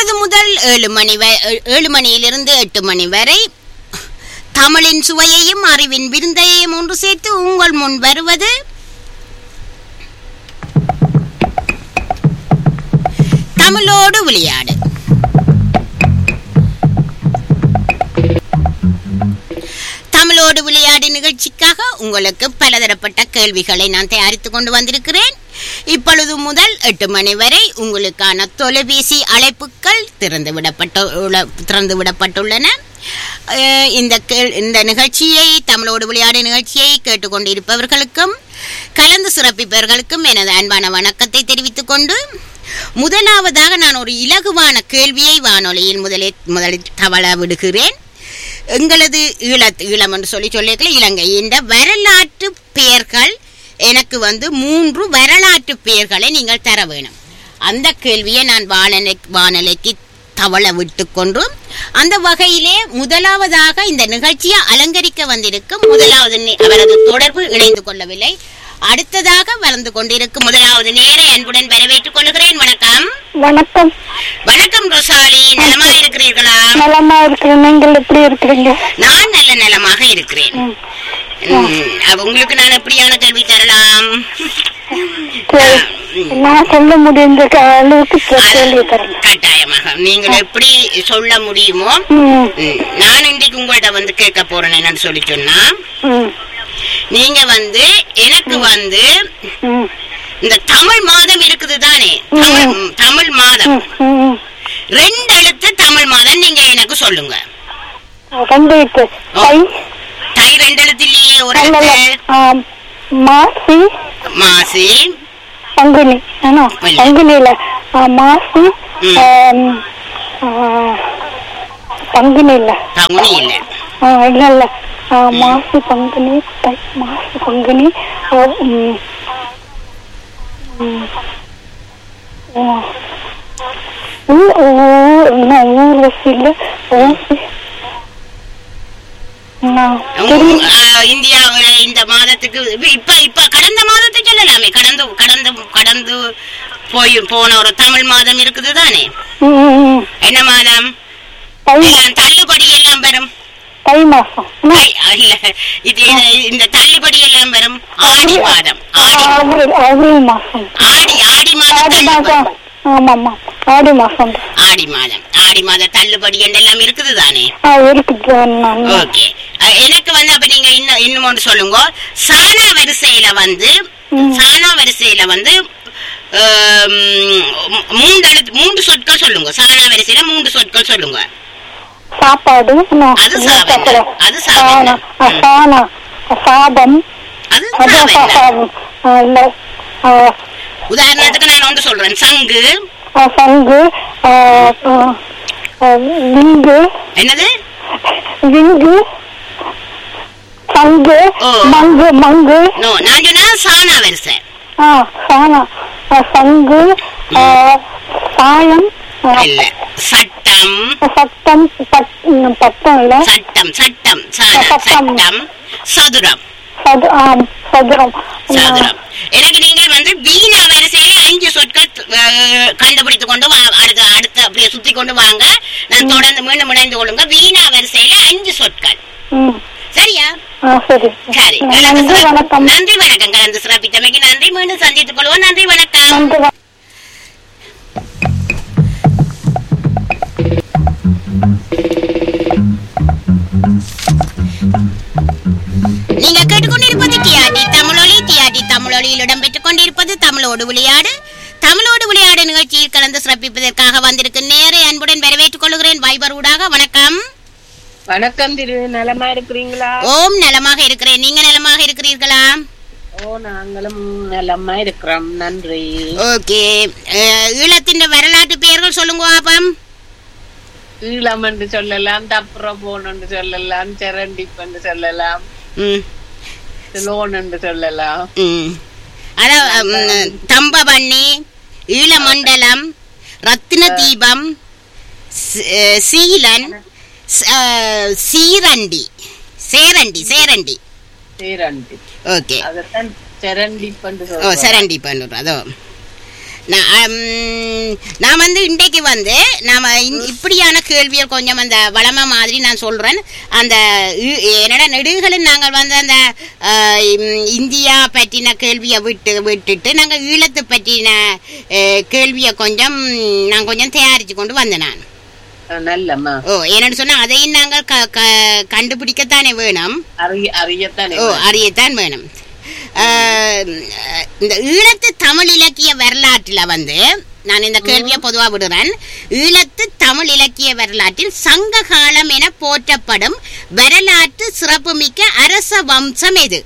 இப்பொழுது முதல் ஏழு மணி வ- ஏ- ஏழு மணியிலிருந்து எட்டு மணி வரை தமிழின் சுவையையும் அறிவின் விருந்தையையும் ஒன்று சேர்த்து உங்கள் முன் வருவது தமிழோடு விளையாடு தமிழோடு விளையாடு நிகழ்ச்சிக்காக உங்களுக்கு பலதரப்பட்ட கேள்விகளை நான் தயாரித்துக் கொண்டு வந்திருக்கிறேன் இப்பொழுது முதல் எட்டு மணி வரை உங்களுக்கான தொலைபேசி அழைப்புகள் திறந்து விடப்பட்டு திறந்து விடப்பட்டுள்ளன அஹ் இந்த கே- இந்த நிகழ்ச்சியை தமிழோடு விளையாடு நிகழ்ச்சியை கேட்டுக்கொண்டிருப்பவர்களுக்கும் கலந்து சிறப்பிப்பவர்களுக்கும் எனது அன்பான வணக்கத்தை தெரிவித்துக் கொண்டு முதலாவதாக நான் ஒரு இலகுவான கேள்வியை வானொலியில் முதலில் முதலில் தவள விடுகிறேன் எங்களது ஈழ ஈழம் என்று சொல்லி சொல்லியிருக்கல இலங்கை இந்த வரலாற்று பெயர்கள் எனக்கு வந்து மூன்று வரலாற்று பெயர்களை நீங்கள் தர வேணும் அந்த கேள்வியை நான் வானலை வானலைக்கு தவள விட்டுக்கொண்டு அந்த வகையிலே முதலாவதாக இந்த நிகழ்ச்சியை அலங்கரிக்க வந்திருக்கும் முதலாவது நே- அவரது தொடர்பு இணைந்து கொள்ளவில்லை அடுத்ததாக வளர்ந்து கொண்டிருக்கும் முதலாவது நேரை அன்புடன் வரவேற்றுக் கொள்கிறேன் வணக்கம் வணக்கம் வணக்கம் ரோசாலி நலமா இருக்கிறீர்களா நலமா இருக்கிறேன் நீங்கள் எப்படி இருக்கிறீங்க நான் நல்ல நலமாக இருக்கிறேன் ம். ம், அப்ப உங்களுக்கு நான் எப்படியான கேள்வி தரலாம் சரி. நான் சொல்ல முடிந்த அளவுக்கு கே- கேள்வி தரேன் கட்டாயமாக நீங்கள் எப்படி சொல்ல முடியுமோ ம், ம், நான் இன்றைக்கு உங்கள்ட்ட வந்து கேட்க போறேன் என்னன்னு சொல்லி சொன்னா ம், நீங்க வந்து எனக்கு வந்து ம், இந்த தமிழ் மாதம் இருக்குது தானே தமிழ் தமிழ் மாதம் ம், ம். ரெண்டு எழுத்து தமிழ் மாதம் நீங்க எனக்கு சொல்லுங்க ரெண்டு இருக்கு தை தை ரெண்டு எழுத்து இல்லையே ஒரு அல்ல எழுத்து மாசி மாசி பங்குனி ஆனா இல்ல. பங்குனியில ஆ, மாசி ம். ஆம், ஆ, பங்குனி இல்ல பங்குனி இல்ல ஆ, இல்ல இல்ல ஆ, மாசி பங்குனி தை மாசி பங்குனி ஆ, ம், ம், ஆ, ஊ- ஊ- என்ன, ஊர்வசி இல்ல ஊசி நான் உங்க- தெரியும் ஆ, இந்தியாவுல இந்த மாதத்துக்கு இப்ப- இப்ப இப்ப கடந்த மாதத்தை சொல்லலாமே கடந்து கடந்து கடந்து போய் போன ஒரு தமிழ் மாதம் இருக்குது தானே ம், ம், ம். என்ன மாதம் தை எல்லாம் தள்ளுபடி எல்லாம் பெறும் தை மாசம் என்ன? இல்ல இது இந்த தள்ளுபடி எல்லாம் பெறும் ஆடி மாதம் ஆடி ஆவரேல் ஆவரேல் மாசம் ஆடி ஆடி மாதம் ஆடி தள்ளுபடி. மாசம் ஆமாம்மா ஆடி மாசம் ஆடி மாதம் ஆடி மாத தள்ளுபடி எல்லாம் இருக்குது தானே ஆ இருக்குது நான் ஓகே எனக்கு வந்து அப்ப நீங்க இன்னும் இன்னும் ஒன்று சொல்லுங்க சானா வரிசையில வந்து ம். சானா வரிசையில வந்து ஆம், மூன்று எழுத்து மூன்று சொற்கள் சொல்லுங்க சானா வரிசையில மூன்று சொற்கள் சொல்லுங்க சாப்பாடு என்ன? அது என்ன சாதம். சாப்பாடு? அது சாதம். சாணம். ஆ, சாணம். ஆ, சாதம் அது அது சாதம். சாதம் ஆ, இல்ல ஆ, உதாரணத்துக்கு நான் ஒன்று சொல்றேன் சங்கு ஆ, சங்கு ஆ, ஆ, ஆ, விங்கு என்னது விங்கு சங்கு ஓ. மங்கு மங்கு நோ நான் சொன்னா சானா வரிசை ஆ சாணம் ஆ, சங்கு ஆ, சாயம் ஆ, இல்ல சட்டம் சட்டம் பட் ம், பட்டம் இல்ல சட்டம் சட்டம் சானா சட்டம். சட்டம் சதுரம் சது ஆம் சதுரம் சதுரம் எனக்கு நீங்கள் வந்து வீணா வரிசையில அஞ்சு சொற்கள் அஹ், கண்டுபிடித்து கொண்டு வா அடுத்து அடுத்து அப்படியே சுத்தி கொண்டு வாங்க நான் தொடர்ந்து மீண்டும் இணைந்து கொள்ளுங்க வீணா வரிசையில அஞ்சு சொற்கள் ம் சரியா ஆ சரி சரி நன்றி கலந்து சிறப்பு- வணக்கம் நன்றி வணக்கம் கலந்து சிறப்பித்தமைக்கு நன்றி மீண்டும் சந்தித்துக் கொள்வோம் நன்றி வணக்கம் நன்றி வணக்கம் நீங்க கேட்டுக்கொண்டிருப்பது டிஆர்டி தமிழொலி டிஆர்டி தமிழொலியில் இடம்பெற்றுக் கொண்டிருப்பது தமிழோடு விளையாடு தமிழோடு விளையாடு நிகழ்ச்சியில் கலந்து சிறப்பிப்பதற்காக வந்திருக்கும் நேரை அன்புடன் வரவேற்றுக் கொள்கிறேன் வைபர் ஊடாக வணக்கம் வணக்கம் திரு நலமா இருக்கிறீங்களா ஓம் நலமாக இருக்கிறேன் நீங்க நலமாக இருக்கிறீர்களா ஓ நாங்களும் நலமா இருக்கிறோம் நன்றி ஓகே ஈழத்தின் வரலாற்று பெயர்கள் சொல்லுங்க பாப்பம் ஈழம் என்று சொல்லலாம் தப்புறபோன் என்று சொல்லலாம் செரண்டிப் என்று சொல்லலாம் ம் லோன் என்று சொல்லலாம் ம் அதான் ம், தம்பவண்ணி ஈழமண்டலம் ரத்தின தீபம் சி- அஹ், சீலன் ச- அஹ், சீரண்டி சேரண்டி சேரண்டி சீரண்டி ஓகே அதத்தான் செரண்டிப் என்று ஓ சொல்றோம் சரண்டி பண்ணுறோம் அதோ நான் ம், நான் வந்து இன்றைக்கு வந்து நாம இந்- இப்படியான கேள்விகள் கொஞ்சம் அந்த வளம மாதிரி நான் சொல்றேன் அந்த இ- என்னடா நெடுகளும் நாங்கள் வந்து அந்த அஹ், இம், இந்தியா பற்றின கேள்வியை விட்டு விட்டுட்டு நாங்கள் ஈழத்து பற்றின அஹ், கேள்வியை கொஞ்சம் நான் கொஞ்சம் தயாரிச்சு கொண்டு வந்தேன் நான் அஹ் நல்லம்மா ஓ என்னன்னு சொன்னா அதையும் நாங்கள் க க- கண்டுபிடிக்கத்தானே வேணும் அறிய அறியத்தானே ஓ அறியத்தான் வேணும் ஆஹ், இந்த ஈழத்து தமிழ் இலக்கிய வரலாற்றில் வந்து நான் இந்த கேள்வியை பொதுவாக விடுறேன் ஈழத்து தமிழ் இலக்கிய வரலாற்றில் சங்க காலம் என போற்றப்படும் வரலாற்று சிறப்புமிக்க அரச வம்சம் எது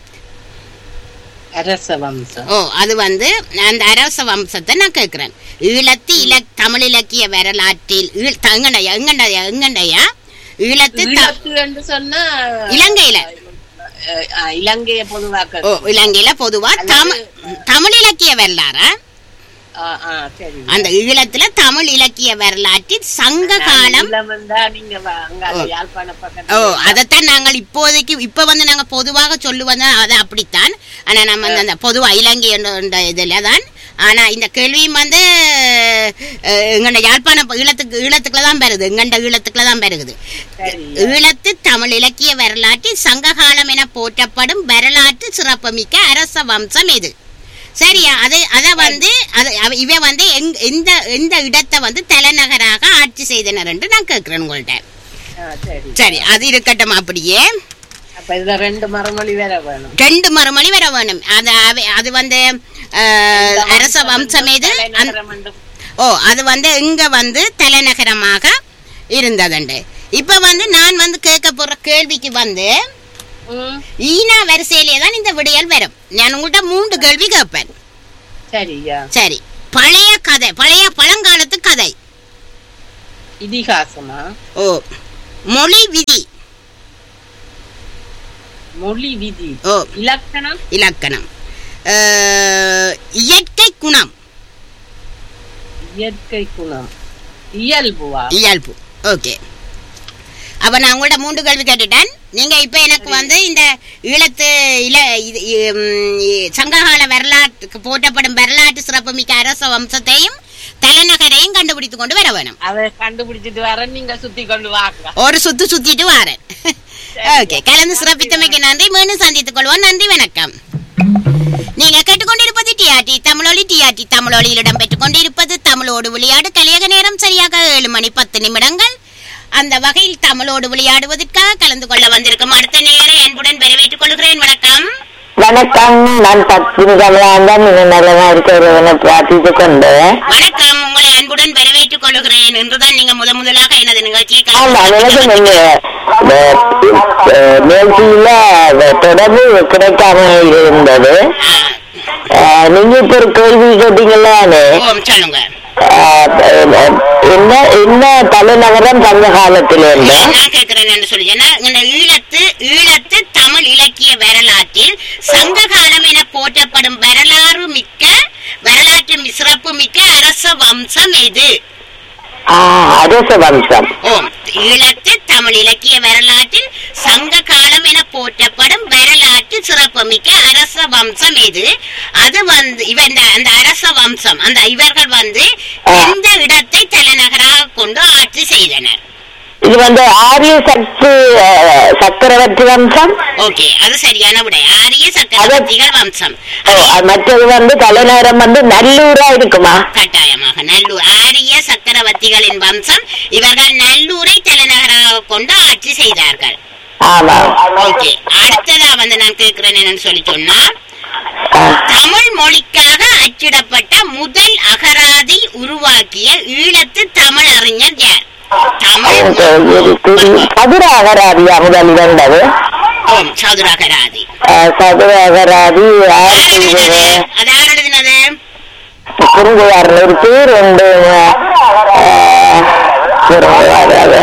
அரச வம்சம் ஓ அது வந்து அந்த அரச வம்சத்தை நான் கேட்கிறேன் ஈழத்து இல தமிழ் இலக்கிய வரலாற்றில் ஈழ் எங்கண்டையா எங்கண்டையா எங்கண்டையா ஈழத்து த- ஈழத்து என்று சொன்னா இலங்கையில அஹ், அஹ், இலங்கைய பொதுவாக்க ஓ இலங்கையில பொதுவா தமிழ் தமிழ் இலக்கிய வரலாறா ஆஹ், ஆஹ், சரி அந்த ஈழத்துல தமிழ் இலக்கிய வரலாற்றில் சங்க காலம் ஈழம் வந்தா நீங்க வா- அங்க அந்த ஓ. யாழ்ப்பாண ஓ பக்கத்துல அதைத்தான் நாங்கள் இப்போதைக்கு இப்ப வந்து நாங்க பொதுவாக சொல்லுவது அது அப்படித்தான் ஆனா நம்ம வந்து அந்த பொதுவா இலங்கை என்ற இதுல தான் ஆனா இந்த கேள்வியும் வந்து அஹ், எங்கண்ட யாழ்ப்பாண ப- ஈழத்துக்கு ஈழத்துக்குள்ள தான் பெறுது எங்கண்ட ஈழத்துக்குள்ள தான் பெருகுது சரி ஈழத்து தமிழ் இலக்கிய வரலாற்றில் சங்க காலம் என போற்றப்படும் வரலாற்று சிறப்புமிக்க அரச வம்சம் எது சரியா அது அத வந்து அது அவ- இவ வந்து எங்- எந்த எந்த இடத்தை வந்து தலைநகராக ஆட்சி செய்தனர் என்று நான் கேட்கிறேன் உங்கள்ட்ட ஆஹ், சரி சரி அது இருக்கட்டும் அப்படியே அப்ப இதுல ரெண்டு மறுமொழி வேற வேணும் ரெண்டு மறுமொழி வர வேணும் அது அவ- அது வந்து அஹ், அரச வம்சம் எது அந்த- தலைநகரம் என்றும் ஓ அது வந்து இங்க வந்து தலைநகரமாக இருந்ததுண்டு இப்ப வந்து நான் வந்து கேட்க போற கேள்விக்கு வந்து ம், ஈனா வரிசையிலே தான் இந்த விடையல் வரும் நான் உங்கள்கிட்ட மூன்று கேள்வி கேட்பேன் சரியா சரி பழைய கதை பழைய பழங்காலத்து கதை இதிகாசமா ஓ மொழி விதி மொழி விதி ஓ இலக்கணம் இலக்கணம் அஹ், இயற்கை குணம் இயற்கை குணம் இயல்புவா இயல்பு ஓகே அப்ப நான் உங்கள்ட்ட மூன்று கேள்வி கேட்டுட்டேன் நீங்க இப்ப எனக்கு வந்து இந்த ஈழத்து இல இது, உம், இ- சங்ககால வரலாற்றுக்கு போற்றப்படும் வரலாற்று சிறப்புமிக்க அரச வம்சத்தையும் தலைநகரையும் கண்டுபிடித்து கொண்டு வர வேணும் அதை கண்டுபிடிச்சிட்டு வர நீங்க சுத்தி கொண்டு வாங்க ஒரு சுத்து சுத்திட்டு வாரேன் ஓகே கலந்து சிறப்பித்தமைக்கு நன்றி மீண்டும் சந்தித்துக் கொள்வோம் நன்றி வணக்கம் நீங்க கேட்டுக்கொண்டிருப்பது டிஆர்டி தமிழொலி டிஆர்டி தமிழொலியில் இடம்பெற்றுக் கொண்டிருப்பது தமிழோடு விளையாடு கலியக நேரம் சரியாக ஏழு மணி பத்து நிமிடங்கள் அந்த வகையில் தமிழோடு விளையாடுவதற்காக கலந்து கொள்ள வந்திருக்கும் அடுத்த நேரம் என்புடன் வரவேற்றுக் கொள்கிறேன் வணக்கம் வணக்கம் நான் பத்மினி கமலாந்தன் நீங்க நல்லதா இருக்கிறவனை பிரார்த்தித்து கொண்டு வணக்கம் உங்களை அன்புடன் வரவேற்றுக் கொள்கிறேன் என்றுதான் நீங்க முத முதலாக எனது நிகழ்ச்சியை ஆமா எனக்கு கலந்து நீங்க நிகழ்ச்சியில தொடர்பு கிடைக்காம இருந்தது அஹ், நீங்க இப்ப ஒரு கேள்வி கேட்டீங்களானே ஓம் சொல்லுங்க அஹ், என்ன என்ன தலைநகரம் சங்க காலத்துல இருந்தா நான் கேட்கிறேன் என்று சொல்லி ஏன்னா இந்த ஈழத்து ஈழத்து தமிழ் இலக்கிய வரலாற்றில் சங்க காலம் என போற்றப்படும் வரலாறு மிக்க வரலாற்று மி- சிறப்பு மிக்க அரச வம்சம் எது ஆஹ், அரச வம்சம் ஓம் ஈழத்து தமிழ் இலக்கிய வரலாற்றில் சங்க காலம் என போற்றப்படும் வரலாற்று சிறப்புமிக்க அரச வம்சம் எது அது வந்து இவன் அந்த அரச வம்சம் அந்த இவர்கள் வந்து எந்த இடத்தை தலைநகராக கொண்டு ஆட்சி செய்தனர் இது வந்து ஆரிய சக்தி அஹ், சக்கரவர்த்தி வம்சம் ஓகே அது சரியான விடை ஆரிய சக்கரவர்த்திகள் வம்சம் ஓ, அது மற்றது வந்து தலைநகரம் வந்து நல்லூரா இருக்குமா கட்டாயமாக நல்லூர் ஆரிய சக்கரவர்த்திகளின் வம்சம் இவர்கள் நல்லூரை தலைநகராக கொண்டு ஆட்சி செய்தார்கள் ஆமா ஓகே அடுத்ததா வந்து நான் கேட்கிறேன் என்னன்னு சொல்லி சொன்னா ஆஹ். தமிழ் மொழிக்காக அச்சிடப்பட்ட முதல் அகராதி உருவாக்கிய ஈழத்து தமிழ் அறிஞர் யார் தமிழ் மொ- சதுர அகராதியா முதல் இருந்தது ஓம் சதுர அகராதி அஹ், சதுர அகராதி யார் எழுதினது? அது யார் எழுதினது குறுங்குவார் நிறுத்தி ரெண்டு அஹ், குறுங்குவார் அது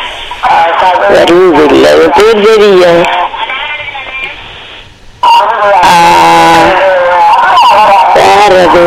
வருவதில்லை பேர் தெரியும் ஆஹ், யார் அது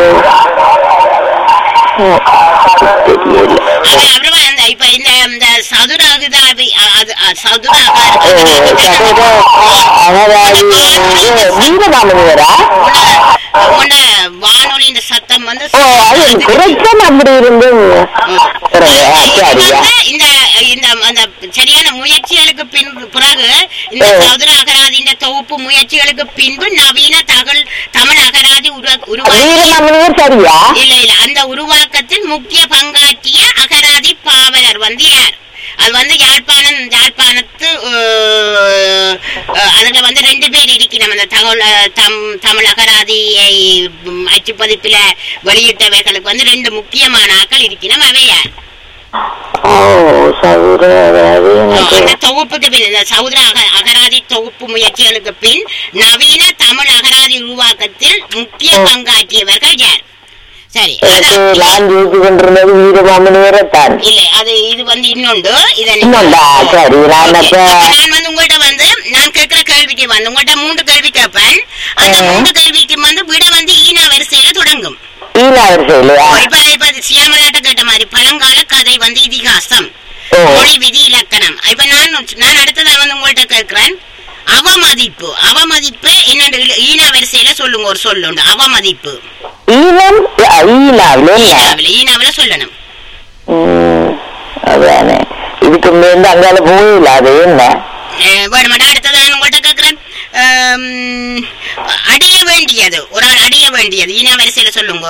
உம், தெரியல அது அப்புறமா அந்த இப்ப இந்த இந்த சதுர அகராதி அ- அது அ, சதுர ஓ, சதுர அகராதி வந்து வீரமாமுனிவரா உன்ன வானொலியின் சத்தம் வந்து ஓ அது குறைச்சம் அப்படி இருந்தும் சரியா சரியா இந்த இந்த அந்த சரியான முயற்சிகளுக்கு பின் பிறகு இந்த ஓ. சதுர அகராதியின் தொகுப்பு முயற்சிகளுக்கு பின்பு நவீன தகவல் தமிழ் அகராதி உருவா- உருவாக்கி வீரமாமுனிவர் சரியா இல்ல இல்ல அந்த உருவாக்கத்தில் முக்கிய பங்காற்றிய அகராதி பாவலர் வந்து யார் அது வந்து யாழ்ப்பாணம் யாழ்ப்பாணத்து அஹ், அஹ், அதுல வந்து ரெண்டு பேர் இருக்கிறோம் அந்த தகவல் அஹ், தம் தமிழ் அகராதியை ம், அச்சுப்பதிப்பில வெளியிட்டவைகளுக்கு வந்து ரெண்டு முக்கியமான ஆக்கள் இருக்கிறோம் அவை யார் ஓ சதுர அகராதி எனக்கு அந்த தொகுப்புக்கு பின் இந்த சௌதர அக- அகராதி தொகுப்பு முயற்சிகளுக்கு பின் நவீன தமிழ் அகராதி உருவாக்கத்தில் முக்கிய பங்காற்றியவர்கள் யார் சரி எனக்கு அதான் நான் ஜெயிச்சு கொண்டிருந்தது வீரமாமுனிவரை தான் இல்ல அது இது வந்து இன்னொன்று இதை நீங்க- இன்னொண்டா சரி நான் Okay. அப்ப அப்ப நான் வந்து உங்கள்ட்ட வந்து நான் கேட்கிற கேள்விக்கு வந்து உங்கள்ட்ட மூன்று கேள்வி கேட்பேன் அந்த ம். மூன்று கேள்விக்கு வந்து விட வந்து ஈனா வரிசையில தொடங்கும் ஈனா வரிசை இல்லையா இப்ப இப்ப சியாமலாட்ட கேட்ட மாதிரி பழங்கால கதை வந்து இதிகாசம் ஓ. மொழி விதி இலக்கணம் இப்ப நான் நான் அடுத்ததா வந்து உங்கள்ட்ட கேட்கிறேன் அவமதிப்பு அவமதிப்பு என்னண்டு ஈனா வரிசையில சொல்லுங்க ஒரு சொல்லுண்டு அவமதிப்பு ஈனம் ஈனாவில என்ன ஈனாவில ஈனாவில சொல்லணும் ம், அதானே இதுக்கு மேல அங்கால போயில அது என்ன அஹ் வேணுமாடா அடுத்தது நான் உங்கள்கிட்ட கேட்கிறேன் ஆம், அடைய வேண்டியது ஒரு ஆள் அடைய வேண்டியது ஈனா வரிசையில சொல்லுங்க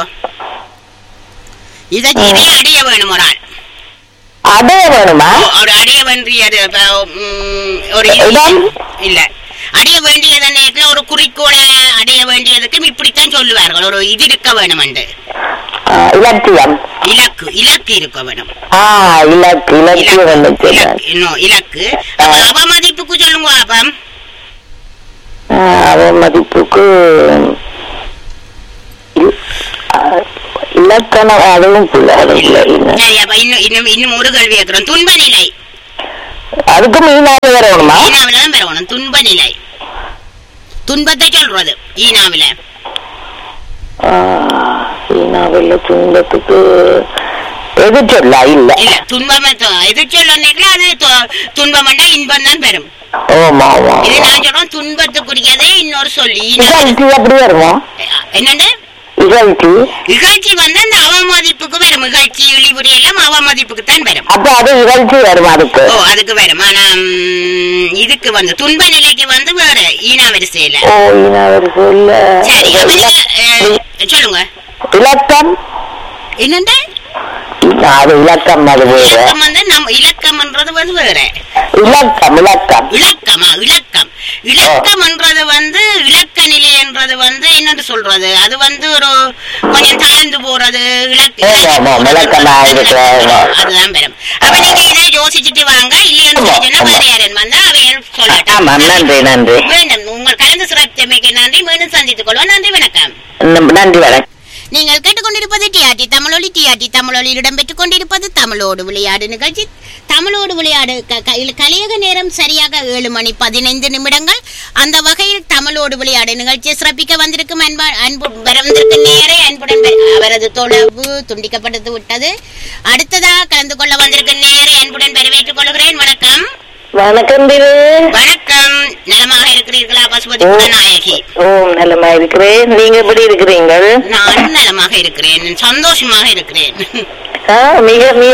இதை இதை அடைய வேணும் ஒரு ஆள் அடைய வேணுமா ஒரு அடைய வேண்டியது இப்ப, ம், ஒரு இடம்? இல்ல அடைய வேண்டியது நேரத்துல ஒரு குறிக்கோளை அடைய வேண்டியதுக்கும் இப்படித்தான் சொல்லுவார்கள் ஒரு இது இருக்க வேணும் ஆ, இலக்கியம் இலக்கு இலக்கு இருக்க வேணும் ஆ இலக்கு இலக்கியம் இலக்கு வந்து இலக்கு, இன்னும் இலக்கு அப்ப அவமதிப்புக்கு சொல்லுங்க அப்பம் அவன் மதிப்புக்கு இ- ஆ, இலக்கணம் அதுவும் புள்ள அதுவும் புள்ள இல்லை. சரி அப்ப இன்னும் இன்னும் இன்னும் ஒரு கேள்வி கேட்கிறோம் துன்ப நிலை அதுக்கும் ஈனாவே வரணுமா ஈனாவில தான் பெறணும் துன்ப நிலை துன்பத்தை சொல்றது ஈனாவில ஆ, ஈனாவில் துன்பத்துக்கு எது சொல்ல இல்ல இல்ல துன்பம் எது சொல்லணும்னா அது து- துன்பம்னா இன்பம் தான் பெறும் ஓமா ஆமா இது நான் சொல்றோம் துன்பத்துக்குரியதே இன்னொரு சொல்லி ஈனா- இகழ்ச்சி எப்படி வருமா என்னண்டு இகழ்ச்சி இகழ்ச்சி வந்து அந்த அவமதிப்புக்கு வரும் இகழ்ச்சி இழிவுரை எல்லாம் அவமதிப்புக்கு தான் வரும் அப்ப அது இகழ்ச்சி வரும் அதுக்கு ஓ அதுக்கு வரும் ஆனா ம், இதுக்கு வந்து துன்ப நிலைக்கு வந்து வேற ஈனா வரிசையில ஓ ஈனாவர் சொல்ல சரி அப்ப நீங்க, அஹ், சொல்லுங்க இலக்கம் என்னண்டு அது இலக்கம் அது வேற இலக்கம் வந்து நம்ம இலக்கம்ன்றது வந்து வேற இலக்கம் இலக்கம் இலக்கமா இலக்கம் இலக்கம்ன்றது வந்து இலக்க நிலைன்றது வந்து என்னன்னு சொல்றது அது வந்து ஒரு கொஞ்சம் தாழ்ந்து போறது இலக்கு ஆமா, ஆமா, இலக்கமா இருக்கு, ஆமா. அதுதான் பெறும் அப்ப நீங்க இதை யோசிச்சுட்டு வாங்க இல்லையான்னு ஆமா, சொல்லி சொன்னா ஆமா. வேற யாரும் வந்தா அவையன் சொல்லட்டும் ஆமா நன்றி நன்றி மீண்டும் உங்கள் கலந்து சிறப்பித்தமைக்கு நன்றி மீண்டும் சந்தித்துக் கொள்வோம் நன்றி வணக்கம் நம்- நன்றி வணக்கம் நீங்கள் கேட்டுக்கொண்டிருப்பது டிஆர்டி தமிழொலி டிஆர்டி தமிழொலியில் இடம்பெற்றுக் கொண்டிருப்பது தமிழோடு விளையாடு நிகழ்ச்சி தமிழோடு விளையாடு க- க- இல்ல, கலியக நேரம் சரியாக ஏழு மணி பதினைந்து நிமிடங்கள் அந்த வகையில் தமிழோடு விளையாடு நிகழ்ச்சியை சிறப்பிக்க வந்திருக்கும் அன்பா அன்பு வந்திருக்கும் நேரே அன்புடன் பெ- அவரது தொலைவு துண்டிக்கப்பட்டு விட்டது அடுத்ததாக கலந்து கொள்ள வந்திருக்கும் நேரே அன்புடன் வரவேற்றுக் கொள்கிறேன் வணக்கம் வணக்கம் திரு வணக்கம் நலமாக இருக்கிறீர்களா பசுபதி நாயகி ஓ நல்லமா இருக்கிறேன் நீங்க எப்படி இருக்கிறீங்கள் நான் நலமாக இருக்கிறேன் சந்தோஷமாக இருக்கிறேன் ஆ, மிக மிக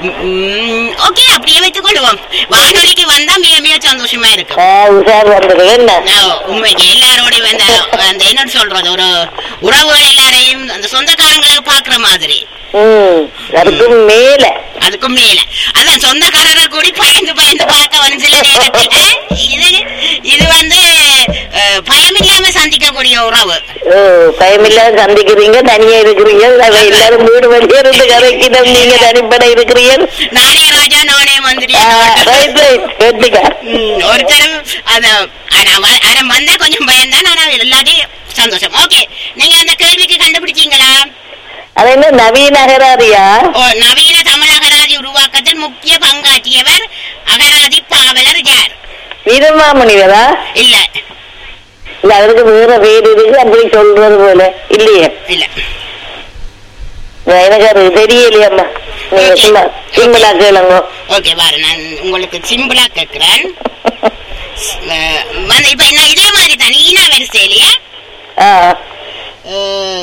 ஓகே அப்படியே வைத்துக் கொள்வோம் வானொலிக்கு வந்தா மிக மிக சந்தோஷமா இருக்கும் ஆ, உஷார் வந்தது என்ன நான் உண்மைக்கு எல்லாரோடையும் அந்த அந்த என்ன சொல்றது ஒரு உறவுகள் எல்லாரையும் அந்த சொந்தக்காரங்களை பாக்குற மாதிரி ம் அதுக்கும் மேல அதுக்கும் மேல அதான் சொந்தக்காரரை கூடி பயந்து பயந்து பார்க்க வந்து சில நேரத்துல இது இது வந்து அஹ், பயமில்லாம சந்திக்கக்கூடிய உறவு ஓ பயமில்லாத சந்திக்கிறீங்க தனியா இருக்கிறீங்க அவ எல்லாரும் வீடு வெளியே இருந்து கதைக்கிடம் நீங்க தனிப்பட இருக்கிறீங்க நானே ராஜா நானே மந்திரி ஆ, right, right. கேட்டுக்க. ம், ஒருத்தரும் அத ஆனா வ- ஆனா வந்தா கொஞ்சம் பயம்தான் ஆனா எல்லாத்தையும் சந்தோஷம் ஓகே நீங்க அந்த கேள்விக்கு கண்டுபிடிச்சீங்களா அது என்ன நவீன அகராதியா ஓ நவீன தமிழ் அகராதி உருவாக்கத்தில் முக்கிய பங்காற்றியவர் அகராதி பாவலர் யார் வீரமாமுனிவரா இல்ல இல்ல அவருக்கு வேற பேர் இருக்கு அப்படி சொல்றது போல இல்லையே இல்ல எனக்கு அது தெரியலையம்மா நீங்க Okay. சும்மா சிம்பிளா கேளுங்க ஓகே வாரு நான் உங்களுக்கு சிம்பிளா கேட்கிறேன் அஹ், வந்து இப்ப என்ன இதே மாதிரி தான் ஈனா வரிசையிலேயே ஆ அஹ்,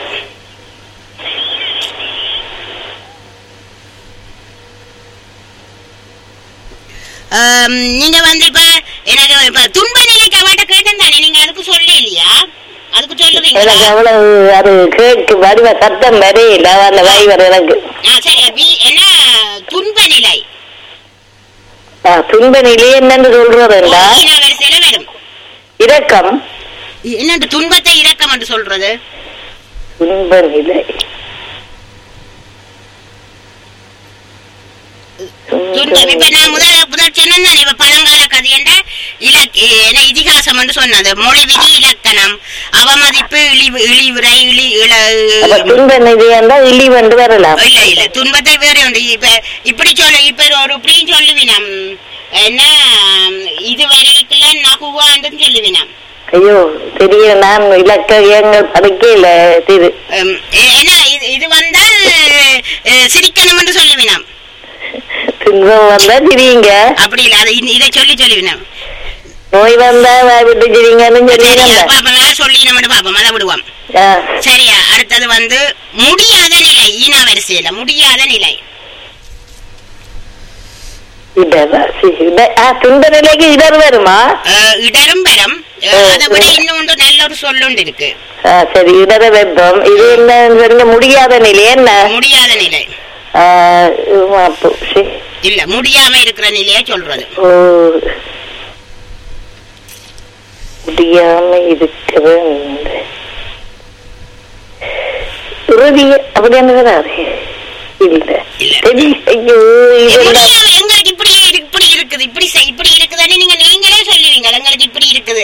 ஆம், நீங்க வந்து இப்ப எனக்கு இப்ப துன்ப நிலைக்கு அவாட்ட கேட்டேன் தானே நீங்க அதுக்கு சொல்ல இல்லையா அதுக்கு எனக்கு சொல்லுவீங்களா அவ்வளவு அது கேட்கு வடிவ சத்தம் வரையில அந்த வைவர் எனக்கு ஆ சரி வி- என்ன துன்ப நிலை ஆ, துன்ப நிலை என்னன்னு சொல்றதுண்டா ஈனா வரிசையில வரும் இரக்கம் என்னண்டு துன்பத்தை இரக்கம் என்று சொல்றது துன்ப நிலை துன்பம் இப்ப நான் முதல் முதல் சொன்னேன் தானே, இப்ப பழங்கால கதை என்ற இலக் என்ன இதிகாசம் என்று சொன்னது மொழி விதி இலக்கணம் அவமதிப்பு இழிவு இழிவுரை இழி இள அப்ப துன்ப நிலை என்றால் இழிவென்று வரலாம் இல்ல இல்ல துன்பத்தை வேற உண்டு இப்ப இப்படி சொல்ல இப்ப ஒரு இப்படியும் சொல்லுவினம் என்ன இது வரைக்குள்ள நகுவான்னு சொல்லுவினம் ஐயோ தெரியல நான் இலக்கியங்கள் படிக்கல இது உம், எ- என்ன இது இது வந்தால் அஹ், சிரிக்கணும் என்று சொல்லுவினம் துன்பம் வந்தா திரியுங்க அப்படி இல்ல அதை இ- இதை சொல்லி சொல்லுவினம் நோய் வந்தா வாய் விட்டு திரிங்கன்னு சரியா சொல்லுவீங்க பாப்போம் சொல்லி நம்ம பாப்போம் அதை விடுவோம் ஆ, சரியா அடுத்தது வந்து முடியாத நிலை ஈனா வரிசையில முடியாத நிலை இடரா, சி, இட- ஆ, துன்ப நிலைக்கு இடர் வருமா அஹ், இடரும் பெறும் ஓ, அதை விட ஓ. இன்னொன்று நல்ல ஒரு சொல்லுண்டு இருக்கு ஆ, சரி இடர வெப்பம் இது என்ன சொல்லுங்க முடியாத நிலை என்ன முடியாத நிலை ஆ, மாப்பு, சி. இல்ல முடியாம இருக்கிற நிலையை சொல்றது ஓ முடியாம இருக்கிறது இறுதி அப்படி என்ன வராது இல்ல இல்ல. சரி, ஐயோ ஏ, இது முடியாம எங்களுக்கு இப்படி இரு- இப்படி இருக்குது இப்படி செய்- இப்படி இருக்குதுன்னு நீங்க நீங்களே சொல்லுவீங்க எங்களுக்கு இப்படி இருக்குது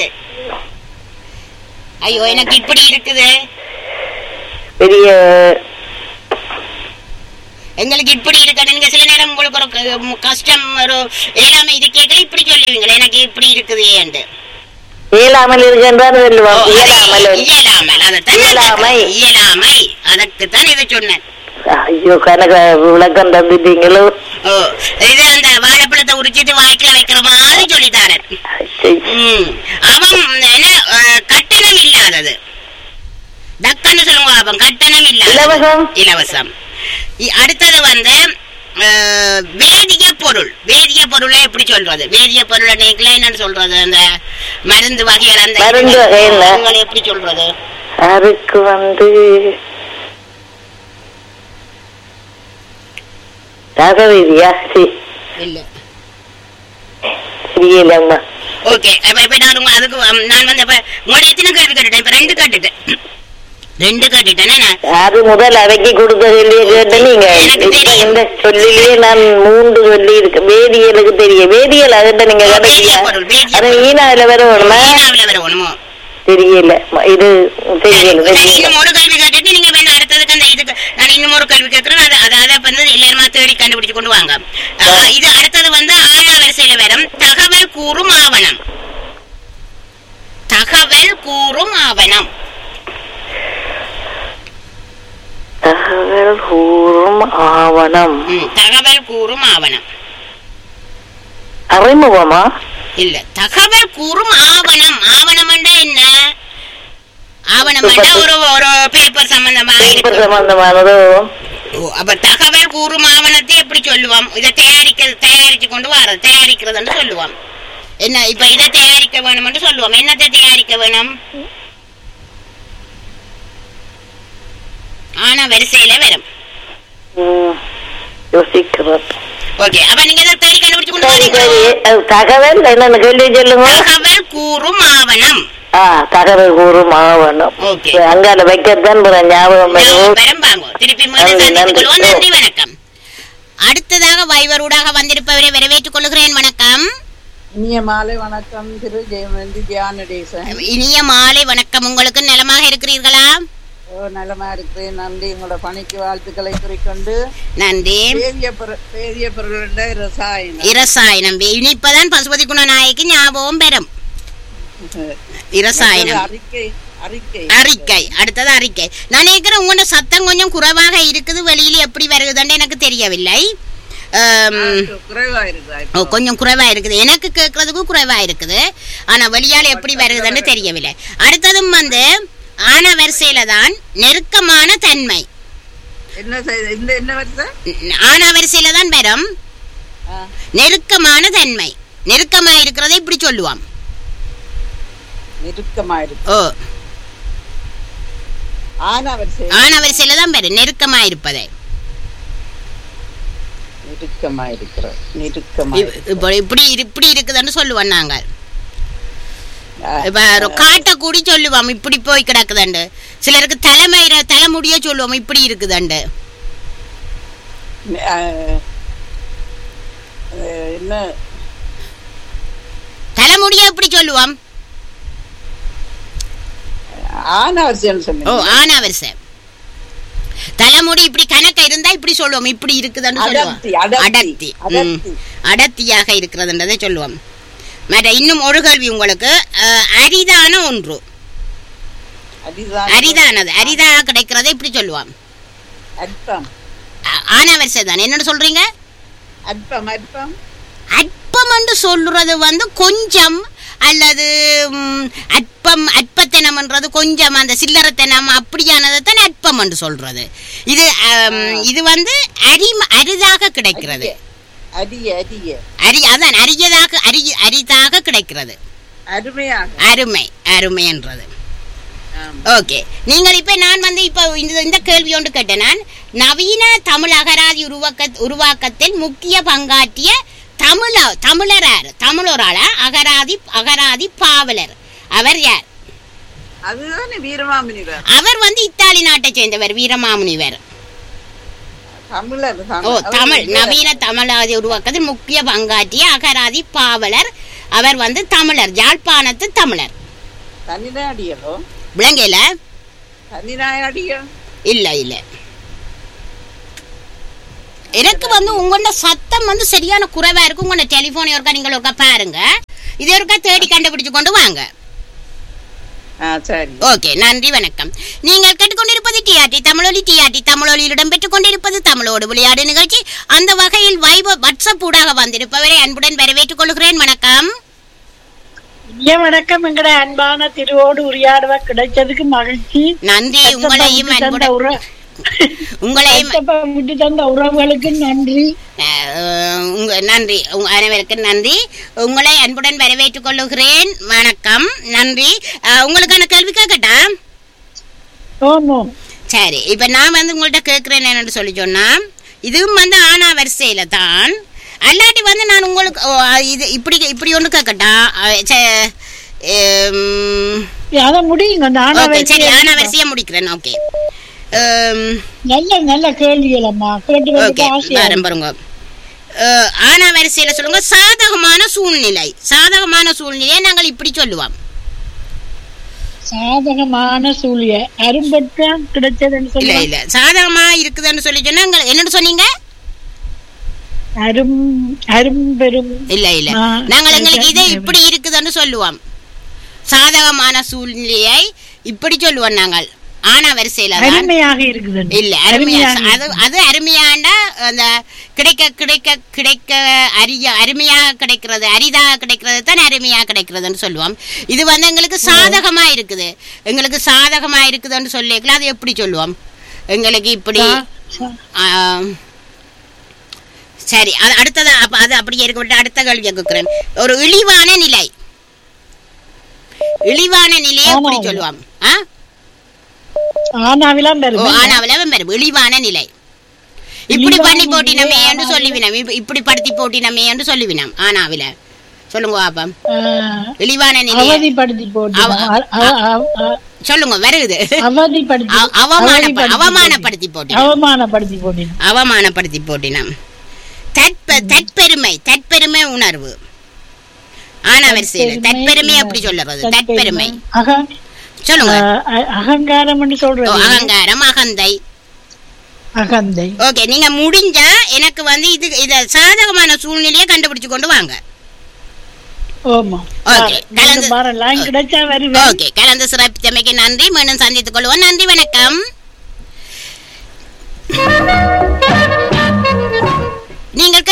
ஐயோ எனக்கு இப்படி இருக்குது பெரிய எங்களுக்கு இப்படி இருக்கு நீங்க சில நேரம் உங்களுக்கு ஒரு க- ம், கஷ்டம் ஒரு எல்லாமே இருக்கேக்கள் இப்படி சொல்லுவீங்களே எனக்கு இப்படி இருக்குது ஏன்ட்டு இயலாமல் இருக்கின்றார் சொல்லுவோம் ஓ, அது இயலாமல் இயலாமல் அதைத்தான் நான் இயலாமை. கேட்டேன். இயலாமை அதற்குத்தான் இதை சொன்னேன் ஐயோ கணக்கு விளக்கம் தந்துட்டீங்களோ ஓ இது அந்த வாழைப்பழத்தை உரிச்சிட்டு வாய்க்குல வைக்கிற மாதிரி சொல்லித்தாரன் சரி. ம். அவன் என்ன அஹ், கட்டணம் இல்லாதது டக்குன்னு சொல்லுங்க அவன் கட்டணம் இல்லாத இலவசம் இலவசம் இ- அடுத்தது வந்து அஹ், வேதிய பொருள் வேதிய பொருளை எப்படி சொல்றது வேதிய பொருளை நீங்களே என்னன்னு சொல்றது அந்த மருந்து வகைகள் அந்த மருந்து வகையில. அதுகளை எப்படி சொல்றது அதுக்கு வந்து ராகவேதியா சரி இல்ல தெரியலம்மா ஓகே இப்ப இப்ப நான் உங்க- அதுக்கு um, நான் வந்து இப்ப உங்களோட எத்தனை கேள்வி கேட்டுட்டேன் இப்ப ரெண்டு கேட்டுட்டேன் ரெண்டு கேட்டுட்டேன் நான் அது முதல் அவைக்கு கொடுத்த சொல்லிய கேட்டு நீங்க எனக்கு இப்ப தெரியும். இந்த சொல்லிலேயே நான் மூன்று சொல்லி இருக்கு வேதியியலுக்கு தெரியும் வேதியியல் அதுட்ட நீங்க ஓ, கிடைக்கல வேதியியல் பொருள், வேதியியல் அது பொருள். ஈனாவில வர வேணுமா ஈனாவுல வர ஒண்ணுமோ தெரியல ம- இது தெரியல சரி, தெரியல இன்னும் ஒரு கேள்வி கேட்டுட்டு நீங்க வேணா அடுத்ததுக்கு அந்த இதுக்கு நான் இன்னும் ஒரு கேள்வி கேட்கிறேன் அது அது அதை வந்து எல்லாருமா தேடி கண்டுபிடிச்சு கொண்டு வாங்க ஆஹ், இது அடுத்தது வந்து ஆனா வரிசையில வரும் தகவல் கூறும் ஆவணம் தகவல் கூறும் ஆவணம் தகவல் கூறும் ஆவணம் ம், தகவல் கூறும் ஆவணம் அறிமுகமா இல்ல தகவல் கூறும் ஆவணம் ஆவணம் என்ன ஆவணம் ஒரு ஒரு பேப்பர் சம்பந்தமா பேப்பர் இருக்கு சம்பந்தமானதோ ஓ, அப்ப தகவல் கூறும் ஆவணத்தை எப்படி சொல்லுவோம் இதை தயாரிக்க தயாரிச்சு கொண்டு வர தயாரிக்கிறதுன்னு சொல்லுவோம் என்ன இப்ப இதை தயாரிக்க வேணும்னு சொல்லுவோம் என்னத்தை தயாரிக்க வேணும் ஆனா வரிசையில வரும் ம், யோசிக்கிறேன் ஓகே அப்ப நீங்க இதை தேடி கண்டுபிடிச்சு கொண்டு சரி வரீங்களா சரி அது தகவல் என்னன்னு கேள்வி சொல்லுங்க தகவல் கூறும் ஆவணம் ஆ தகவல் கூறும் ஆவணம் ஓகே. அங்கால வைக்கத்தான் பிறகு ஞாபகம் வரும் வரம் வாங்க திருப்பி மீண்டும் நன்றி, சந்தித்துக் கொள்வோம் நன்றி. நன்றி வணக்கம் அடுத்ததாக வைவரூடாக வந்திருப்பவரை வரவேற்றுக் கொள்கிறேன் வணக்கம் இனிய மாலை வணக்கம் திரு ஜெயமந்தி தியானடேசன் இனிய மாலை வணக்கம் உங்களுக்கு நலமாக இருக்கிறீர்களா ஓ நலமா இருக்கிறேன் நன்றி உங்களோட பணிக்கு வாழ்த்துக்களை குறிக்கொண்டு நன்றி பேரிய பொரு- பேரிய பொருளுடைய ரசாயனம் இரசாயனம் இனிப்பதான் பசுபதி குணநாயகி ஞாபகம் பெறும் இரசாயனம் அறிக்கை அறிக்கை அறிக்கை அடுத்தது அறிக்கை நான் நினைக்கிறேன் உங்களோட சத்தம் கொஞ்சம் குறைவாக இருக்குது வெளியில எப்படி வருகுதுன்னு எனக்கு தெரியவில்லை ஆம், குறைவா இருக்குதா ஓ, இப்போ? கொஞ்சம் குறைவா இருக்குது எனக்கு கேட்கறதுக்கும் குறைவா இருக்குது ஆனா வெளியால எப்படி வருதுன்னு தெரியவில்லை அடுத்ததும் வந்து ஆன வரிசையில தான் நெருக்கமான தன்மை என்ன செய்த- இந்த என்ன வருது ஆன வரிசையில தான் வரும் நெருக்கமான தன்மை நெருக்கமா இருக்கிறதை இப்படி சொல்லுவாம் நெருக்கமா இருக்கு ஓ ஆனா வரிசை ஆன வரிசையில தான் வரும் நெருக்கமா இருப்பதை நெருக்கமா இருக்கிற நெருக்கமா இப்- இப்போ இப்படி இப்படி இருக்குதுன்னு சொல்லுவோம் நாங்கள் இப்ப ஒரு காட்டை கூடி சொல்லுவோம் இப்படி போய் கிடக்குதுண்டு சிலருக்கு தலைமை தலைமுடிய சொல்லுவோம் இப்படி இருக்குதுண்டு அஹ், அஹ், என்ன தலைமுடிய எப்படி சொல்லுவோம் ஆனா வரிசைன்னு ஓ சொன்னீங்க ஆனா வரிசை தலைமுடி இப்படி கணக்க இருந்தா இப்படி சொல்லுவோம் இப்படி இருக்குதுன்னு சொல்லுவோம் அடர்த்தி, அடர்த்தி, அடர்த்தி ம். அடர்த்தி. அடர்த்தியாக இருக்கிறதுன்றதை சொல்லுவோம் மற்ற இன்னும் ஒரு கேள்வி உங்களுக்கு அஹ், அரிதான ஒன்று அதுதான் அரிதானது அரிதாக கிடைக்கிறதை இப்படி சொல்லுவோம் அற்பம் அ- ஆனா வரிசை தானே என்னன்னு சொல்றீங்க அற்பம் அற்பம் அற்பம் என்று சொல்றது வந்து கொஞ்சம் அல்லது ம், அற்பம் அற்பத்தனம்ன்றது கொஞ்சம் அந்த சில்லறத்தனம் அப்படியானதை தான் அற்பம் என்று சொல்றது இது அம், இது வந்து அரி அரிதாக கிடைக்கிறது அரிய அரிய அரி அதான் அரியதாக அரி அரிதாக கிடைக்கிறது அருமையாக அருமை அருமை என்றது ஆம். ஓகே நீங்கள் இப்ப நான் வந்து இப்ப இந்த இந்த கேள்வி ஒன்று கேட்டேன் நான் நவீன தமிழ் அகராதி உருவாக்க உருவாக்கத்தில் முக்கிய பங்காற்றிய தமிழ தமிழர் யார் தமிழரால அகராதி அகராதி பாவலர் அவர் யார் அதுதானே வீரமாமுனிவர் அவர் வந்து இத்தாலி நாட்டை சேர்ந்தவர் வீரமாமுனிவர் தமிழர் ஓ அவர் தமிழ் வீரர். நவீன தமிழாதி உருவாக்கத்தில் முக்கிய பங்காற்றிய அகராதி பாவலர் அவர் வந்து தமிழர் யாழ்ப்பாணத்து தமிழர் தனிநாடியலோ விளங்கையில தனிநாயடியோ இல்ல இல்ல எனக்கு வந்து உங்களோட சத்தம் வந்து சரியான குறைவா இருக்கு உங்களோட டெலிபோன் ஒருக்கா நீங்கள் ஒருக்கா பாருங்க இது ஒருக்கா தேடி கண்டுபிடிச்சு கொண்டு வாங்க ஆ சரி ஓகே நன்றி வணக்கம் நீங்கள் கேட்டுக்கொண்டிருப்பது டிஆர்டி தமிழொலி டிஆர்டி தமிழொலியில் இடம்பெற்றுக் கொண்டிருப்பது தமிழோடு விளையாடு நிகழ்ச்சி அந்த வகையில் வைப வாட்ஸ்அப் ஊடாக வந்திருப்பவரை அன்புடன் வரவேற்றுக் கொள்கிறேன் வணக்கம் இனிய வணக்கம் எங்கட அன்பான திருவோடு உரையாடுவ கிடைச்சதுக்கு மகிழ்ச்சி நன்றி உங்களையும் விட்டு தந்த அன்புடன் உற- உங்களையும் கஷ்டப்ப விட்டு தந்த உறவுகளுக்கு நன்றி அஹ், உங்க நன்றி உங்க அனைவருக்கும் நன்றி உங்களை அன்புடன் வரவேற்றுக் கொள்ளுகிறேன் வணக்கம் நன்றி அஹ், உங்களுக்கான கேள்வி கேட்கட்டா ஓமோ சரி இப்ப நான் வந்து உங்கள்ட்ட கேட்கிறேன் என்னன்னு சொல்லி சொன்னா இதுவும் வந்து ஆனா வரிசையில தான் அல்லாட்டி வந்து நான் உங்களுக்கு ஓ, இது இப்படி இப்படி ஒன்று கேட்கட்டா அஹ், சே- எம், அத முடியுங்க நானா ஓகே சரி வரிசையா- ஆனா வரிசையா முடிக்கிறேன் ஓகே எம், நல்ல நல்ல கேள்விகள் அம்மா கேட்டு ஓகே வந்து ஆசையா வரேன் பாருங்க அஹ், ஆனா வரிசையில சொல்லுங்க சாதகமான சூழ்நிலை சாதகமான சூழ்நிலையை நாங்கள் இப்படி சொல்லுவோம் சாதகமான சூழ்நிலை அரும்பற்ற கிடைச்சதுன்னு இல்ல சொல்லுவாங்க இல்ல சாதகமா இருக்குதுன்னு சொல்லி சொன்னா அங்க என்னன்னு சொன்னீங்க அரும் அரும்பெரும் இல்ல இல்ல ஆ, நாங்கள் எங்களுக்கு இது சரி. இப்படி இருக்குதுன்னு சொல்லுவோம் சாதகமான சூழ்நிலையை இப்படி சொல்லுவோம் நாங்கள் ஆனா வரிசையில தான் அருமையாக இருக்குது இல்ல அருமையா அருமையாக அது அது அருமையாண்டா அந்த கிடைக்க கிடைக்க கிடைக்க அரிய அருமையா கிடைக்கிறது அரிதாக கிடைக்கிறது தான் அருமையா கிடைக்கிறதுன்னு சொல்லுவோம் இது வந்து எங்களுக்கு சாதகமா இருக்குது எங்களுக்கு சாதகமா இருக்குதுன்னு சொல்லிக்கலாம் அது எப்படி சொல்லுவோம் எங்களுக்கு இப்படி ஆம். சரி அது அடுத்தது அப்ப அது அப்படியே இருக்கட்டும் அடுத்த கேள்வியை கேட்கிறேன் ஒரு இழிவான நிலை இழிவான நிலையை எப்படி ஆமாம். சொல்லுவோம் ஆ ஆனாவிலாம் ஓ, பெரும் ஆனாவில வரும் இழிவான நிலை இப்படி இழிவான பண்ணி போட்டினமே நிலை, என்று சொல்லிவினம் இப்ப- இப்படி படுத்தி போட்டினமே என்று சொல்லிவினம் ஆனாவில சொல்லுங்க பாப்பம் இழிவான நிலை அவதிப்படுத்தி போட்டு அவ- அ- அ- அ- அ- சொல்லுங்க வருகுது அவதிப்படுத்தி அவ- அவமானப்ப- அவதிப்படுத்தி அவமானப்படுத்தி போட்டினம் அவமானப்படுத்தி போட்டினம் அவமானப்படுத்தி போட்டினம் தற்ப தற்பெருமை தற்பெருமை உணர்வு ஆனா வரிசையில தற்பெருமை அப்படி சொல்லுறது தற்பெருமை அக சொல்லுங்க அ- அ- அகங்காரம் என்று ஓ, சொல்றது அகங்காரம் அகந்தை அகந்தை ஓகே நீங்க முடிஞ்சா எனக்கு வந்து இது இத சாதகமான சூழ்நிலையை கண்டுபிடிச்சு கொண்டு வாங்க ஓமா ஓகே கலந்து பாரு லைன் கிடைச்சா வருவேன் ஓகே கலந்து சிறப்பித்தமைக்கு நன்றி மீண்டும் சந்தித்துக் கொள்வோம் நன்றி வணக்கம் நீங்கள்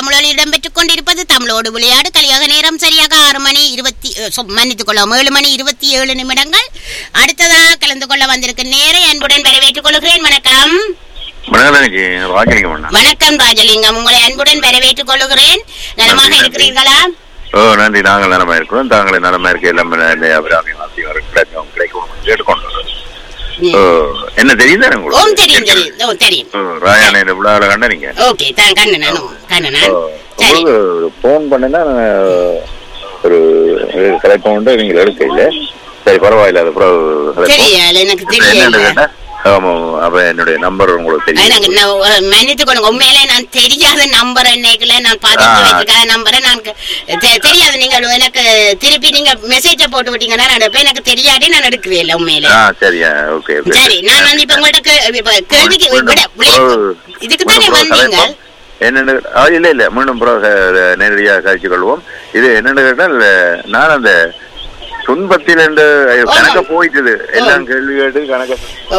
தமிழொலி இடம்பெற்றுக் கொண்டிருப்பது தமிழோடு விளையாடு கலியாக நேரம் சரியாக ஆறு மணி இருபத்தி அஹ், சொ- மன்னித்துக் கொள்ளவும் ஏழு மணி இருபத்தி ஏழு நிமிடங்கள் அடுத்ததாக கலந்து கொள்ள வந்திருக்கும் நேரை அன்புடன் வரவேற்றுக் கொள்கிறேன் வணக்கம் மனதனுக்கு ராஜலிங்கம் அண்ணா வணக்கம் ராஜலிங்கம் உங்களை அன்புடன் வரவேற்றுக் கொள்கிறேன் நலமாக நன்றி, நன்றி. இருக்கிறீர்களா ஓ நன்றி நாங்கள் நலமா இருக்கிறோம் தாங்களே நலமா இருக்க எல்லாமே அபிராமி வாசியம் கிடைக்கும் கிடைக்கும் கேட்டுக்கொண்டு ஓ என்ன தெரியுதா ஓம் உங்களுக்கு தெரியும் தெரியும் ஓ தெரியும் ஓ, ராயானை இந்த விழாவில் கண்டனீங்க ஓகே தான் கண்ணனானு கண்ணனான் ஓ, சரி உங்களுக்கு ஃபோன் பண்ணேன்னா ஒரு கிடைப்ப உண்டு நீங்கள் எடுக்க இல்லை சரி பரவாயில்ல அது அப்புறம் கிடைப்போம். தெரியல எனக்கு என்னன்னு தெரியல கேட்டா ஆமா அப்ப என்னுடைய நம்பர் உங்களுக்கு எனக்கு தெரியும் நான் ஒரு மன்னித்துக் கொள்ளுங்க உண்மையிலே நான் தெரியாத நம்பர் என்னைக்குல நான் பதிஞ்சு ஆ. வச்சிருக்காத நம்பரை நான் க- தெ- தெரியாது நீங்க எனக்கு திருப்பி நீங்க மெசேஜ போட்டு விட்டீங்கன்னா நான் எடுப்பேன் எனக்கு தெரியாட்டி நான் எடுக்கிறேன் இல்ல உண்மையிலே ஆ சரியா ஓகே ஓகே சரி நான் வந்து இப்ப உங்கள்ட்ட கே- இப்ப கேள்விக்கு விட இதுக்கு தானே வந்தீங்க என்னன்னு ஆ, இல்ல இல்ல மீண்டும் புறம் க- நேரடியாக கழிச்சு கொள்வோம் இது என்னன்னு கேட்டால் நான் அந்த துன்பத்தில் என்று கணக்க போயிட்டது எல்லாம் கேள்வி கேட்டு கணக்க ஓ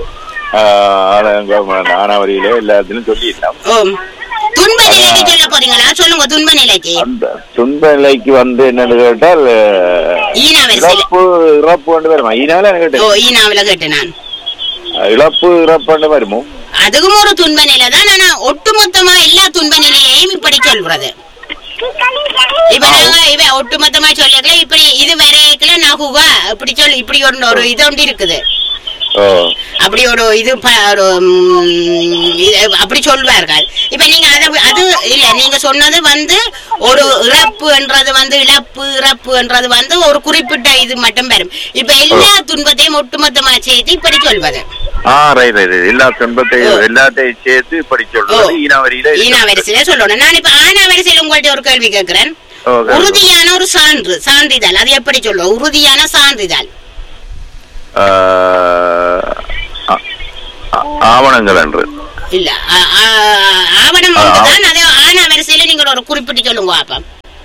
ஆனாவரியில எல்லாத்திலும் சொல்லிடலாம் ஓ துன்ப நிலைக்கு சொல்ல போறீங்களா சொல்லுங்க துன்ப நிலைக்கு அந்த துன்ப நிலைக்கு வந்து என்னன்னு கேட்டால் ஈனா வரிசையில இழப்பு இறப்பு என்று வருமா இதனால எனக்கு ஓ கேட்டேன். ஈனாவில கேட்டேன் நான் இழப்பு இறப்பு என்று வருமோ அதுவும் ஒரு துன்ப நிலை தான் ஆனா ஒட்டுமொத்தமா எல்லா துன்ப நிலையையும் இப்படி சொல்றது இப்ப நாங்க இவ ஒட்டுமொத்தமா சொல்லிருக்கல இப்படி இது வரைக்கல நகுவா இப்படி சொல்லி இப்படி ஒரு ஒரு இது ஒன்று இருக்குது ஓ அப்படி ஒரு இது ப- ஒரு ம், இது அப்படி சொல்வார்கள் இப்ப நீங்க அத அது இல்ல நீங்க சொன்னது வந்து ஒரு இறப்புன்றது வந்து இழப்பு இறப்புன்றது வந்து ஒரு குறிப்பிட்ட இது மட்டும் வரும் இப்ப எல்லா துன்பத்தையும் ஒட்டுமொத்தமா சேர்த்து இப்படி சொல்வது ஆ ரைட் ரைட் எல்லா துன்பத்தையும் எல்லாத்தையும் சேர்த்து இப்படி சொல்றது ஓ. ஈனாவரியில ஈனா வரிசையில சொல்லணும் நான் இப்ப ஆனா வரிசையில உங்கள்ட்ட ஒரு கேள்வி கேட்கிறேன் ஓ, கேளுங்க. உறுதியான ஒரு சான்று சான்றிதழ் அது எப்படி சொல்லுவோம் உறுதியான சான்றிதழ் ஆ, ஆ- ஆ- ஆவணங்கள் என்று இல்ல ஆ- ஆ- ஆவணம் ஆ, ஆ. ஒன்றுதான் அது ஆனா வரிசையில நீங்க ஒரு குறிப்பிட்டு சொல்லுங்க அப்ப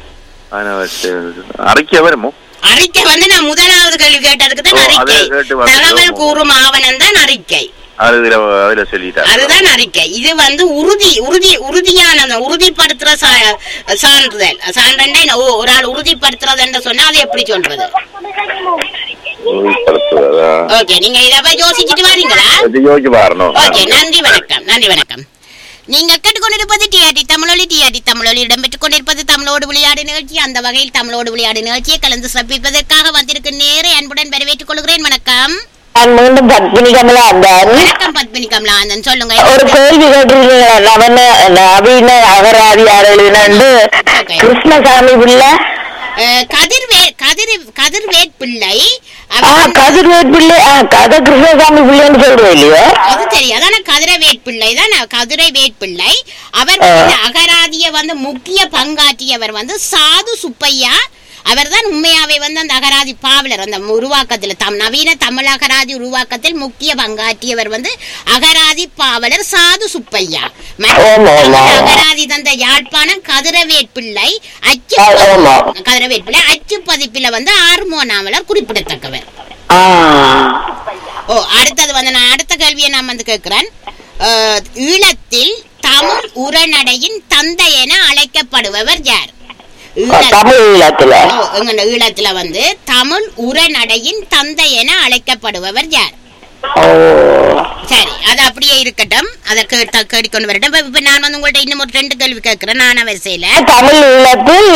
அறிக்கை வருமோ அறிக்கை வந்து நான் முதலாவது கேள்வி கேட்டதுக்கு தான் ஓ, அறிக்கை அதை கேட்டு வந்து தகவல் சொல்லுவோம். கூறும் ஆவணம் தான் அறிக்கை அதுல அதுல சொல்லிட்டாரு அதுதான் அறிக்கை இது வந்து உறுதி உறுதி உறுதியான உறுதிப்படுத்துற சா- சான்றிதழ் சான்றண்டா என்ன? ஓ, ஒரு ஆள் உறுதிப்படுத்துறதுன்னு சொன்னா அது எப்படி சொல்றது உறுதிப்படுத்துவதா? ஓகே நீங்க இத போய் யோசிச்சுட்டு வரீங்களா இது யோசிச்சு பாருணும் ஓகே நன்றி வணக்கம் நன்றி வணக்கம் நீங்க கேட்டுக்கொண்டிருப்பது டிஆர்டி தமிழொலி டிஆர்டி தமிழொலி இடம்பெற்றுக் கொண்டிருப்பது தமிழோடு விளையாடு நிகழ்ச்சி அந்த வகையில் தமிழோடு விளையாடு நிகழ்ச்சியை கலந்து சிறப்பிப்பதற்காக வந்திருக்கும் நேரை அன்புடன் வரவேற்றுக் கொள்கிறேன் வணக்கம் நான் மீண்டும் பத்மினி கமலா அந்தார் வணக்கம் பத்மினி கமலாந்தன் சொல்லுங்க ஒரு கேள்வி கேட்டிருக்கீங்களா நவன நவீன அகராதியார் எழுதினு கிருஷ்ணசாமி பிள்ள அஹ், கதிர்வே கதிர் கதிர்வேட் பிள்ளை ஆ அவர் கதிர்வேட் பிள்ளை ஆ கதை கிருஷ்ணசாமி பிள்ளைன்னு சொல்றேன் இல்லையோ அது தெரியாது ஆனா கதிரை வேட்பிள்ளை தான் கதிரை வேட்பிள்ளை அவர் ஆ. வந்து அகராதிய வந்து முக்கிய பங்காற்றியவர் வந்து சாது சுப்பையா அவர் தான் உண்மையாவே வந்து அந்த அகராதி பாவலர் அந்த உருவாக்கத்தில் தம் நவீன தமிழ் அகராதி உருவாக்கத்தில் முக்கிய பங்காற்றியவர் வந்து அகராதி பாவலர் சாது சுப்பையா மற்ற ஆமா, ஆமா. அகராதி தந்த யாழ்ப்பாணம் கதிரவேட்பிள்ளை அச்சு ஆ, ஆமா. கதிரவேட்பிள்ளை அச்சு பதிப்பில வந்து ஆறுமோ நாவலர் குறிப்பிடத்தக்கவர் ஆ ஓ அடுத்தது வந்து நான் அடுத்த கேள்வியை நான் வந்து கேட்கிறேன் அஹ், ஈழத்தில் தமிழ் உரைநடையின் தந்தை என அழைக்கப்படுபவர் யார் ஈழ- தமிழ் ஈழத்துல ஓ, எங்க ஈழத்துல வந்து தமிழ் உரைநடையின் தந்தை என அழைக்கப்படுபவர் யார் ஓ சரி அது அப்படியே இருக்கட்டும் அதை கேட்ட கேட்டுக்கொண்டு வரட்டும் இப்ப- இப்ப நான் வந்து உங்கள்ட்ட இன்னும் ஒரு ரெண்டு கேள்வி கேட்கிறேன் நான வரிசையில தமிழ் ஈழத்தில்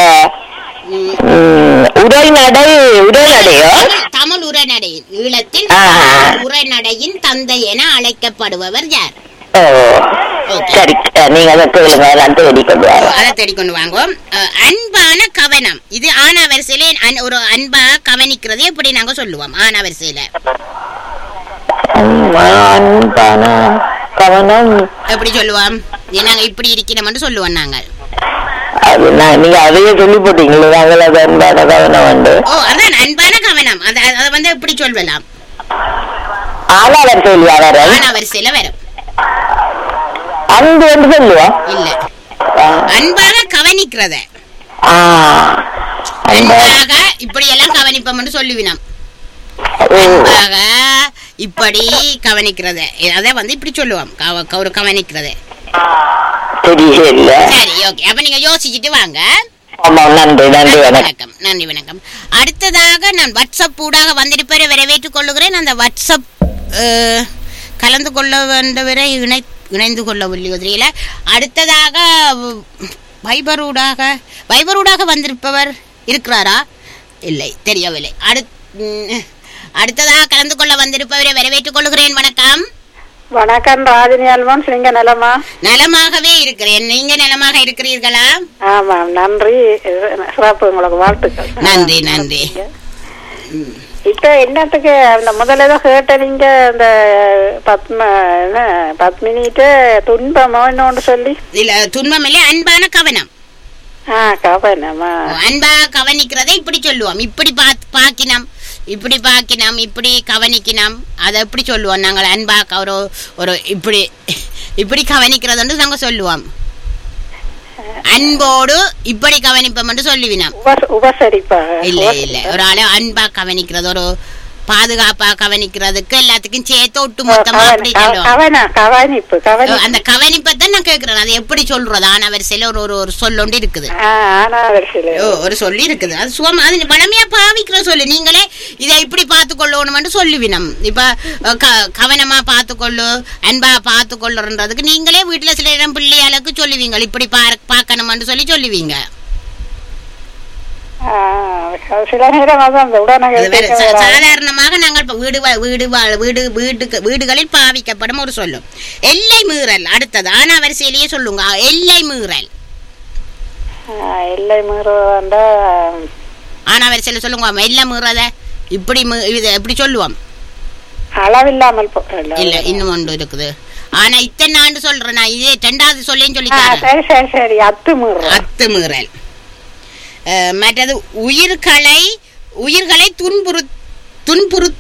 ம், உரைநடை உரைநடையோ தமிழ் உரைநடையின் ஈழத்தில் ஆ. தமிழ் உரைநடையின் தந்தை என அழைக்கப்படுபவர் யார் ஓ சரி அஹ், நீங்க அதை கேளுங்க நான் தேடி கொண்டு வரேன் அதை தேடிக்கொண்டு வாங்குவோம் அஹ், அன்பான கவனம் இது ஆனா வரிசையில அன்- ஒரு அன்பா கவனிக்கிறது எப்படி நாங்க சொல்லுவோம் ஆனா வரிசையில அன்பான கவனம் எப்படி சொல்லுவோம் இது நாங்க இப்படி இருக்கிறோம்னு சொல்லுவோம் நாங்கள் அது நான் நீங்க அதையே சொல்லி போட்டீங்களே நாங்கள் அது அன்பான கவனம் உண்டு ஓ அதான் அன்பான கவனம் அதை அதை வந்து எப்படி சொல்லலாம் ஆனாவர் சொல்லியாளர் ஆனா வரிசையில வரும் அன்பு என்று சொல்லுவோம் இல்ல ஆ. அன்பாக கவனிக்கிறத ஆ. அன்பா- அன்பாக இப்படி எல்லாம் கவனிப்போம்னு சொல்லுவினோம் ஓ. அன்பாக இப்படி கவனிக்கிறத அதை வந்து இப்படி சொல்லுவோம் கவ- ஒரு கவனிக்கிறத தெரியல சரி ஓகே அப்ப நீங்க யோசிச்சுட்டு வாங்க ஆமா நன்றி நன்றி வணக்கம் வணக்கம் நன்றி வணக்கம் அடுத்ததாக நான் வாட்ஸ்அப் ஊடாக வந்திருப்பவரை வரவேற்றுக் கொள்ளுகிறேன் அந்த வாட்ஸ்அப் அஹ், கலந்து கொள்ள வேண்டவரை இணை இணைந்து கொள்ளவில்லை தெரியல அடுத்ததாக வைபர் ஊடாக வைபர் ஊடாக வந்திருப்பவர் இருக்கிறாரா இல்லை தெரியவில்லை அடுத் ம், அடுத்ததாக கலந்து கொள்ள வந்திருப்பவரை வரவேற்றுக் கொள்ளுகிறேன் வணக்கம் வணக்கம் ராஜினி அல்வான்ஸ் நீங்க நலமா நலமாகவே இருக்கிறேன் நீங்க நலமாக இருக்கிறீர்களா ஆமாம் நன்றி சிறப்பு உங்களுக்கு வாழ்த்துக்கள் நன்றி நன்றி இப்ப என்னத்துக்கு அந்த முதல்ல ஏதோ கேட்ட நீங்க அந்த பத்ம என்ன பத்மினிட்டு துன்பமோ இன்னொன்று சொல்லி இல்ல துன்பம் இல்லை அன்பான கவனம் ஆ கவனமா அன்பா கவனிக்கிறதை இப்படி சொல்லுவோம் இப்படி பாத் பாக்கினம் இப்படி பாக்கினம் இப்படி கவனிக்கினம் அதை எப்படி சொல்லுவோம் நாங்கள் அன்பா க- ஒரு ஒரு இப்படி இப்படி கவனிக்கிறதுன்னு நாங்க சொல்லுவோம் அன்போடு இப்படி கவனிப்போம் என்று சொல்லுவினோம் உபச உபசரிப்பாக இல்ல இல்ல ஒரு ஆளு அன்பா கவனிக்கிறது ஒரு பாதுகாப்பா கவனிக்கிறதுக்கு எல்லாத்துக்கும் சேர்த்து ஒட்டு மொத்தமா அப்படி சொல்லுவோம் கவன கவனிப்பு கவனிப்பு அந்த கவனிப்பை தான் நான் கேட்கிறேன் அது எப்படி சொல்றது ஆனா வரிசையில ஒரு ஒரு ஒரு சொல்லொண்டு இருக்குது ஆ, ஆனா வரிசையில ஓ, ஒரு சொல்லி இருக்குது அது சுகம் அது வளமையா பாவிக்கிற சொல்லு நீங்களே இதை இப்படி பார்த்து கொள்ளணும்னு சொல்லுவினம் இப்ப அஹ், க- கவனமா பார்த்து கொள்ளு அன்பா பார்த்து கொள்ளுன்றதுக்கு நீங்களே வீட்டுல சில இடம் பிள்ளையாளுக்கு சொல்லுவீங்க இப்படி பார் பார்க்கணும்னு சொல்லி சொல்லுவீங்க ஆ, சில நேரம் அதான் அந்த உடனே அது வேற. கேட்க சா- வராது. சாதாரணமாக நாங்கள் இப்ப வீடு வா- வீடு வா- வீடு வீட்டுக்கு வீடுகளில் பாவிக்கப்படும் ஒரு சொல்லும் எல்லை மீறல் அடுத்தது ஆனா வரிசையிலேயே சொல்லுங்க எல்லை மீறல் ஆ, எல்லை மீறுவண்டா ஆனா வரிசையில சொல்லுங்க எல்லை மீறத இப்படி மீ- இது எப்படி சொல்லுவோம் அளவில்லாமல் போ- இல்ல இன்னும் ஒன்று இருக்குது ஆனா இத்தனை ஆண்டு சொல்றேன் நான் இதே ரெண்டாவது சொல்லேன்னு சொல்லி ஆ, தரேன் சரி சரி சரி அத்து மீறு அத்துமீறல் அஹ், மற்றது உயிர்களை உயிர்களை துன்புறு துன்புறு